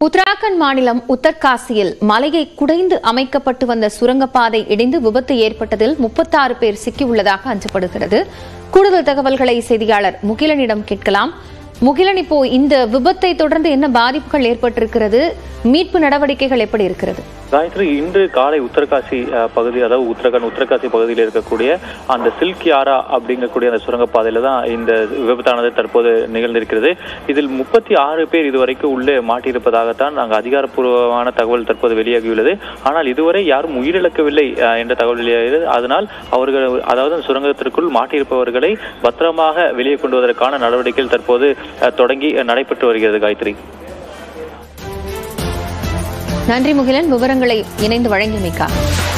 உத்தராகண்ட் மாநிலம் உத்தர்காசியில் மலையை குடைந்து அமைக்கப்பட்டு வந்த சுரங்கப்பாதை இடிந்து விபத்து ஏற்பட்டதில் முப்பத்தாறு பேர் சிக்கியுள்ளதாக அஞ்சப்படுகிறது கூடுதல் தகவல்களை செய்தியாளர் முகிலனிடம் கேட்கலாம் முகிலன் இப்போ இந்த விபத்தை தொடர்ந்து என்ன பாதிப்புகள் ஏற்பட்டிருக்கிறது மீட்பு நடவடிக்கைகள் எப்படி இருக்கிறது காயத்ரி இன்று காலை உத்தரகாசி அஹ், பகுதி அதாவது உத்தரகாண்ட் உத்தரகாசி பகுதியில் இருக்கக்கூடிய அந்த சில்க் யாரா அப்படிங்கக்கூடிய அந்த சுரங்கப்பாதையில தான் இந்த விபத்தானது தற்போது நிகழ்ந்திருக்கிறது இதில் முப்பத்தி ஆறு பேர் இதுவரைக்கும் உள்ளே மாட்டியிருப்பதாகத்தான் நாங்கள் அதிகாரப்பூர்வமான தகவல் தற்போது வெளியாகியுள்ளது ஆனால் இதுவரை யாரும் உயிரிழக்கவில்லை அஹ், என்ற தகவல் வெளியாகிறது அதனால் அவர்கள் அதாவது அந்த சுரங்கத்திற்குள் மாட்டியிருப்பவர்களை பத்திரமாக வெளியே கொண்டு வருவதற்கான நடவடிக்கைகள் தற்போது அஹ், தொடங்கி அஹ், நடைபெற்று வருகிறது காயத்ரி நன்றி முகிலன் விவரங்களை இணைந்து வழங்கியமைக்காக